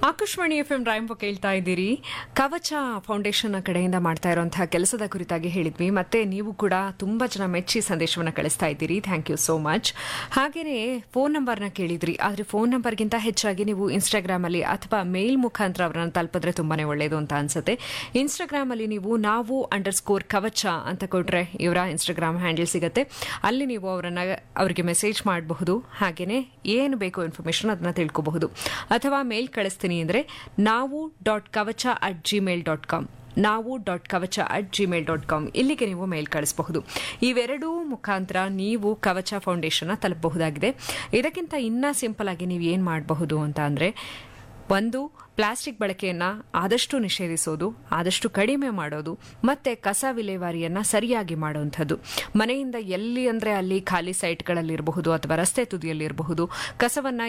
Akashvani F M ರಾಯಂಬ ಕೇಳ್ತಾ ಇದ್ದೀರಿ ಕವಚ ಫೌಂಡೇಶನ್ ಕಡೆಯಿಂದ ಮಾಡ್ತಾ ಇರುವಂತಹ ಕೆಲಸದ ಕುರಿತಾಗಿ ಹೇಳಿದ್ವಿ ಮತ್ತೆ ನೀವು ಕೂಡ ತುಂಬಾ ಜನ ಮೆಚ್ಚಿ ಸಂದೇಶವನ್ನು ಕಳಿಸ್ತಾ ಇದ್ದೀರಿ ಥ್ಯಾಂಕ್ ಯು ಸೋ ಮಚ್ ಹಾಗೇನೆ ಫೋನ್ ನಂಬರ್ನ ಕೇಳಿದ್ರಿ ಆದ್ರೆ ಫೋನ್ ನಂಬರ್ಗಿಂತ ಹೆಚ್ಚಾಗಿ ನೀವು ಇನ್ಸ್ಟಾಗ್ರಾಮ್ ಅಲ್ಲಿ ಅಥವಾ ಮೇಲ್ ಮುಖಾಂತರ ಅವರನ್ನ ತಲುಪಿದ್ರೆ ತುಂಬಾನೇ ಒಳ್ಳೆಯದು ಅಂತ ಅನ್ಸುತ್ತೆ ಇನ್ಸ್ಟಾಗ್ರಾಮ್ ಅಲ್ಲಿ ನೀವು ನಾವು ಅಂಡರ್ ಸ್ಕೋರ್ ಕವಚ ಅಂತ ಕೊಟ್ರೆ ಇವರ ಇನ್ಸ್ಟಾಗ್ರಾಮ್ ಹ್ಯಾಂಡಲ್ ಸಿಗುತ್ತೆ ಅಲ್ಲಿ ನೀವು ಅವರನ್ನ ಅವರಿಗೆ ಮೆಸೇಜ್ ಮಾಡಬಹುದು ಹಾಗೇನೆ ಏನು ಬೇಕು ಇನ್ಫಾರ್ಮೇಶನ್ ಅದನ್ನ ತಿಳ್ಕೋಬಹುದು ಅಥವಾ ಮೇಲ್ ಕಳಿಸ್ತೀನಿ ಅಂದ್ರೆ ನಾವು dot Kavacha at Gmail dot com ನಾವು dot Kavacha at Gmail dot com ಇಲ್ಲಿಗೆ ನೀವು ಮೇಲ್ ಕಳಿಸಬಹುದು ಇವೆರಡೂ ಮುಖಾಂತರ ನೀವು ಕವಚ ಫೌಂಡೇಶನ್ ತಲುಪಬಹುದಾಗಿದೆ ಇದಕ್ಕಿಂತ ಇನ್ನ ಸಿಂಪಲ್ ಆಗಿ ನೀವು ಏನು ಮಾಡಬಹುದು ಅಂತ ಅಂದ್ರೆ ಒಂದು ಪ್ಲಾಸ್ಟಿಕ್ ಬಳಕೆಯನ್ನ ಆದಷ್ಟು ನಿಷೇಧಿಸೋದು ಆದಷ್ಟು ಕಡಿಮೆ ಮಾಡೋದು ಮತ್ತೆ ಕಸ ವಿಲೇವಾರಿಯನ್ನ ಸರಿಯಾಗಿ ಮಾಡುವಂಥದ್ದು ಮನೆಯಿಂದ ಎಲ್ಲಿ ಅಂದ್ರೆ ಅಲ್ಲಿ ಖಾಲಿ ಸೈಟ್ಗಳಲ್ಲಿರಬಹುದು ಅಥವಾ ರಸ್ತೆ ತುದಿಯಲ್ಲಿರಬಹುದು ಕಸವನ್ನ